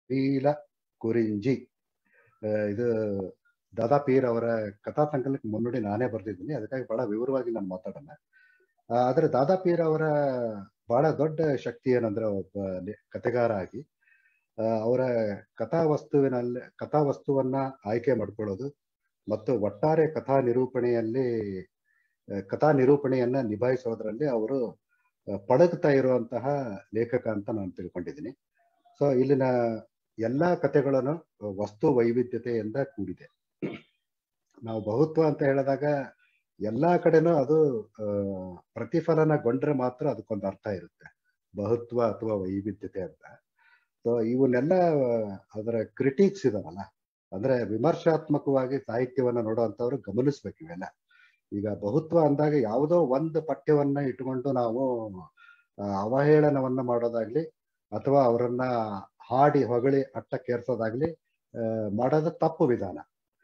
ಪೀಲ ಕುರಿಂಜಿ ಆ, ಇದು ದಾದಾ ಪೀರ್ ಅವರ ಕಥಾ ಸಂಕಲನಕ್ಕೆ ಮುನ್ನುಡಿ ನಾನೇ ಬರ್ದಿದ್ದೀನಿ ಅದಕ್ಕಾಗಿ ಬಹಳ ವಿವರವಾಗಿ ನಾನು ಮಾತಾಡೋಣ ಆ, ಆದ್ರೆ ದಾದಾ ಪೀರ್ ಅವರ ಬಹಳ ದೊಡ್ಡ ಶಕ್ತಿ ಏನಂದ್ರೆ ಒಬ್ಬ ಲೆ- ಕಥೆಗಾರ ಆಗಿ ಆ, ಅವರ ಕಥಾ ವಸ್ತುವಿನಲ್ಲಿ ಕಥಾ ವಸ್ತುವನ್ನ ಆಯ್ಕೆ ಮಾಡ್ಕೊಳ್ಳೋದು ಮತ್ತು ಒಟ್ಟಾರೆ ಕಥಾ ನಿರೂಪಣೆಯಲ್ಲಿ ಆ, ಕಥಾ ನಿರೂಪಣೆಯನ್ನ ನಿಭಾಯಿಸೋದ್ರಲ್ಲಿ ಅವರು ಆ, ಪಳಗ್ತಾ ಇರುವಂತಹ ಲೇಖಕ ಅಂತ ನಾನು ತಿಳ್ಕೊಂಡಿದ್ದೀನಿ ಸೊ ಇಲ್ಲಿನ ಎಲ್ಲಾ ಕಥೆಗಳನ್ನು ವಸ್ತು ವೈವಿಧ್ಯತೆಯಿಂದ ಕೂಡಿದೆ ನಾವು ಬಹುತ್ವ ಅಂತ ಹೇಳಿದಾಗ ಎಲ್ಲಾ ಕಡೆನೂ ಅದು ಆ, ಪ್ರತಿಫಲನಗೊಂಡ್ರೆ ಮಾತ್ರ ಅದಕ್ಕೊಂದು ಅರ್ಥ ಇರುತ್ತೆ ಬಹುತ್ವ ಅಥವಾ ವೈವಿಧ್ಯತೆ ಅಂತ ಸೊ ಇವನ್ನೆಲ್ಲ ಅದರ ಕ್ರಿಟಿಕ್ಸ್ ಇದಾವಲ್ಲ ಅಂದ್ರೆ ವಿಮರ್ಶಾತ್ಮಕವಾಗಿ ಸಾಹಿತ್ಯವನ್ನ ನೋಡುವಂತವ್ರು ಗಮನಿಸ್ಬೇಕು ಇವೆಲ್ಲ ಈಗ ಬಹುತ್ವ ಅಂದಾಗ ಯಾವುದೋ ಒಂದು ಪಠ್ಯವನ್ನ ಇಟ್ಕೊಂಡು ನಾವು ಆ, ಅವಹೇಳನವನ್ನ ಮಾಡೋದಾಗ್ಲಿ ಅಥವಾ ಅವರನ್ನ ಹಾಡಿ ಹೊಗಳಿ ಅಟ್ಟಕ್ಕೇರ್ಸೋದಾಗ್ಲಿ ಆ, ಮಾಡೋದು ತಪ್ಪು ವಿಧಾನ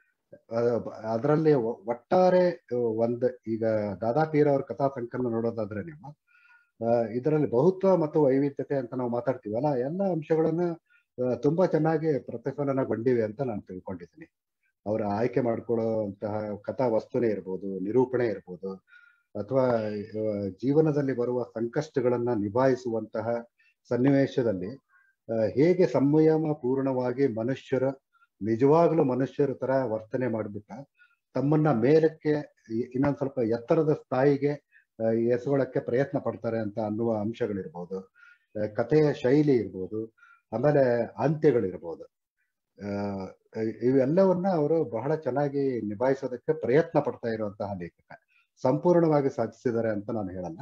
ಅದರಲ್ಲಿ ಒಟ್ಟಾರೆ ಒಂದು ಈಗ ದಾದಾ ಪೀರ್ ಅವ್ರ ಕಥಾ ಸಂಕಲನ ನೋಡೋದಾದ್ರೆ ನೀವು ಆ, ಇದರಲ್ಲಿ ಬಹುತ್ವ ಮತ್ತು ವೈವಿಧ್ಯತೆ ಅಂತ ನಾವು ಮಾತಾಡ್ತೀವಲ್ಲ ಎಲ್ಲ ಅಂಶಗಳನ್ನ ಆ, ತುಂಬಾ ಚೆನ್ನಾಗಿ ಪ್ರತಿಫಲನಗೊಂಡಿವೆ ಅಂತ ನಾನು ತಿಳ್ಕೊಂಡಿದ್ದೀನಿ ಅವರ ಆಯ್ಕೆ ಮಾಡ್ಕೊಳ್ಳುವಂತಹ ಕಥಾ ವಸ್ತುನೇ ಇರ್ಬೋದು ನಿರೂಪಣೆ ಇರ್ಬೋದು ಅಥವಾ ಆ, ಜೀವನದಲ್ಲಿ ಬರುವ ಸಂಕಷ್ಟಗಳನ್ನ ನಿಭಾಯಿಸುವಂತಹ ಸನ್ನಿವೇಶದಲ್ಲಿ ಆ, ಹೇಗೆ ಸಂಯಮ ಪೂರ್ಣವಾಗಿ ಮನುಷ್ಯರ ನಿಜವಾಗ್ಲೂ ಮನುಷ್ಯರ ತರ ವರ್ತನೆ ಮಾಡಿಬಿಟ್ಟ ತಮ್ಮನ್ನ ಮೇಲಕ್ಕೆ ಇ- ಇನ್ನೊಂದ್ ಸ್ವಲ್ಪ ಎತ್ತರದ ಸ್ಥಾಯಿಗೆ ಆ, ಎಸ್ಕೊಳ್ಳಕ್ಕೆ ಪ್ರಯತ್ನ ಪಡ್ತಾರೆ ಅಂತ ಅನ್ನುವ ಅಂಶಗಳಿರ್ಬೋದು ಆ, ಕಥೆಯ ಶೈಲಿ ಇರ್ಬೋದು ಆಮೇಲೆ ಅಂತ್ಯಗಳಿರ್ಬೋದು ಆ, ಇವೆಲ್ಲವನ್ನ ಅವರು ಬಹಳ ಚೆನ್ನಾಗಿ ನಿಭಾಯಿಸೋದಕ್ಕೆ ಪ್ರಯತ್ನ ಪಡ್ತಾ ಇರುವಂತಹ ಲೇಖಕ ಸಂಪೂರ್ಣವಾಗಿ ಸಾಧಿಸಿದ್ದಾರೆ ಅಂತ ನಾನು ಹೇಳಲ್ಲ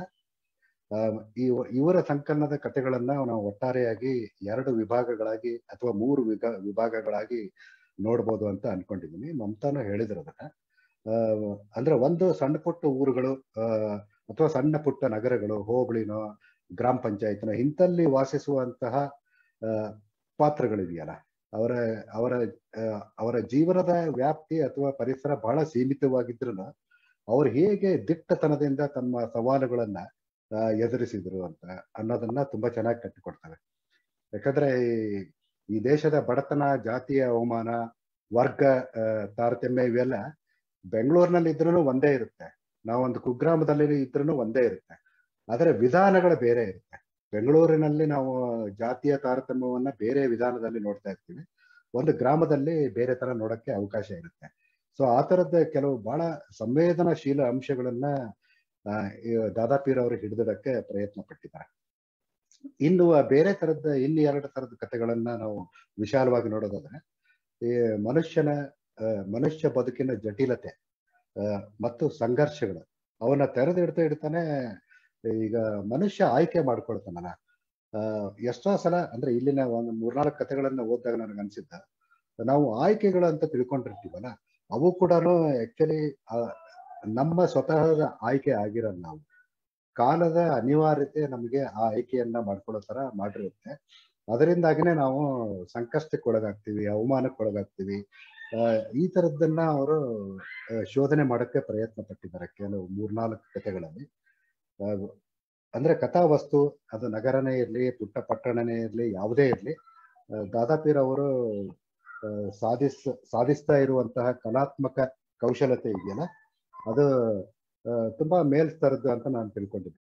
ಆ, ಈ ಇವರ ಸಂಕಲನದ ಕಥೆಗಳನ್ನ ನಾವು ಒಟ್ಟಾರೆಯಾಗಿ ಎರಡು ವಿಭಾಗಗಳಾಗಿ ಅಥವಾ ಮೂರು ವಿಭಾ ವಿಭಾಗಗಳಾಗಿ ನೋಡ್ಬೋದು ಅಂತ ಅನ್ಕೊಂಡಿದ್ದೀನಿ ಮಮತಾನು ಹೇಳಿದ್ರು ಅದನ್ನ ಆ, ಅಂದ್ರೆ ಒಂದು ಸಣ್ಣ ಪುಟ್ಟ ಊರುಗಳು ಆ, ಅಥವಾ ಸಣ್ಣ ಪುಟ್ಟ ನಗರಗಳು ಹೋಬಳಿನೋ ಗ್ರಾಮ ಪಂಚಾಯತ್ನೋ ಇಂಥಲ್ಲಿ ವಾಸಿಸುವಂತಹ ಆ, ಪಾತ್ರಗಳಿದೆಯಲ್ಲ ಅವರ ಅವರ ಆ, ಅವರ ಜೀವನದ ವ್ಯಾಪ್ತಿ ಅಥವಾ ಪರಿಸರ ಬಹಳ ಸೀಮಿತವಾಗಿದ್ರು ಅವ್ರು ಹೇಗೆ ದಿಟ್ಟತನದಿಂದ ತಮ್ಮ ಸವಾಲುಗಳನ್ನ ಆ, ಎದುರಿಸಿದ್ರು ಅಂತ ಅನ್ನೋದನ್ನ ತುಂಬಾ ಚೆನ್ನಾಗಿ ಕಟ್ಟಿಕೊಡ್ತವೆ ಯಾಕಂದ್ರೆ ಈ- ಈ ದೇಶದ ಬಡತನ ಜಾತಿಯ ಅವಮಾನ ವರ್ಗ ಆ, ತಾರತಮ್ಯ ಇವೆಲ್ಲ ಬೆಂಗಳೂರಿನಲ್ಲಿ ಇದ್ರೂ ಒಂದೇ ಇರುತ್ತೆ ನಾವೊಂದು ಕುಗ್ರಾಮದಲ್ಲಿ ಇದ್ರೂ ಒಂದೇ ಇರುತ್ತೆ ಆದರೆ ವಿಧಾನಗಳು ಬೇರೆ ಇರುತ್ತೆ ಬೆಂಗಳೂರಿನಲ್ಲಿ ನಾವು ಜಾತಿಯ ತಾರತಮ್ಯವನ್ನ ಬೇರೆ ವಿಧಾನದಲ್ಲಿ ನೋಡ್ತಾ ಇರ್ತೀವಿ ಒಂದು ಗ್ರಾಮದಲ್ಲಿ ಬೇರೆ ತರ ನೋಡಕ್ಕೆ ಅವಕಾಶ ಇರುತ್ತೆ ಸೊ ಆ ತರದ ಕೆಲವು ಬಹಳ ಸಂವೇದನಾಶೀಲ ಅಂಶಗಳನ್ನ ಆ, ಈ ದಾದಾಪೀರ್ ಅವರು ಹಿಡಿದಿಡಕ್ಕೆ ಪ್ರಯತ್ನ ಪಟ್ಟಿದ್ದಾರೆ ಇನ್ನು ಬೇರೆ ತರದ ಇನ್ನು ಎರಡು ತರದ ಕಥೆಗಳನ್ನ ನಾವು ವಿಶಾಲವಾಗಿ ನೋಡೋದಾದ್ರೆ ಈ ಮನುಷ್ಯನ ಆ, ಮನುಷ್ಯ ಬದುಕಿನ ಜಟಿಲತೆ ಆ, ಮತ್ತು ಸಂಘರ್ಷಗಳು ಅವನ್ನ ತೆರೆದಿಡ್ತಾ ಇಡ್ತಾನೆ ಈಗ ಮನುಷ್ಯ ಆಯ್ಕೆ ಮಾಡ್ಕೊಳ್ತಾನಲ್ಲ ಆ, ಎಷ್ಟೋ ಸಲ ಅಂದ್ರೆ ಇಲ್ಲಿನ ಒಂದು ಮೂರ್ನಾಲ್ಕು ಕಥೆಗಳನ್ನ ಓದಿದಾಗ ನನಗೆ ಅನ್ಸಿದ್ದ ನಾವು ಆಯ್ಕೆಗಳು ಅಂತ ತಿಳ್ಕೊಂಡಿರ್ತೀವಲ್ಲ ಅವು ಕೂಡ ಆಕ್ಚುಲಿ ನಮ್ಮ ಸ್ವತಃದ ಆಯ್ಕೆ ಆಗಿರಲ್ಲ ನಾವು ಕಾಲದ ಅನಿವಾರ್ಯತೆ ನಮಗೆ ಆ ಆಯ್ಕೆಯನ್ನ ಮಾಡ್ಕೊಳ್ಳೋ ತರ ಮಾಡಿರುತ್ತೆ ಅದರಿಂದಾಗಿನೇ ನಾವು ಸಂಕಷ್ಟಕ್ಕೆ ಒಳಗಾಗ್ತೀವಿ ಅವಮಾನಕ್ಕೆ ಒಳಗಾಗ್ತೀವಿ ಆ, ಈ ತರದ್ದನ್ನ ಅವರು ಶೋಧನೆ ಮಾಡಕ್ಕೆ ಪ್ರಯತ್ನ ಪಟ್ಟಿದ್ದಾರೆ ಕೆಲವು ಮೂರ್ನಾಲ್ಕು ಕಥೆಗಳಲ್ಲಿ ಆ, ಅಂದ್ರೆ ಕಥಾವಸ್ತು ಅದು ನಗರನೇ ಇರಲಿ ಪುಟ್ಟ ಪಟ್ಟಣನೇ ಇರಲಿ ಯಾವುದೇ ಇರಲಿ ದಾದಾಪೀರ್ ಅವರು ಆ, ಸಾಧಿಸ್ ಸಾಧಿಸ್ತಾ ಇರುವಂತಹ ಕಲಾತ್ಮಕ ಕೌಶಲತೆ ಇದೆಯಲ್ಲ ಅದು ಆ, ತುಂಬಾ ಮೇಲ್ಸ್ತರದ್ದು ಅಂತ ನಾನು ತಿಳ್ಕೊಂಡಿದ್ದೆ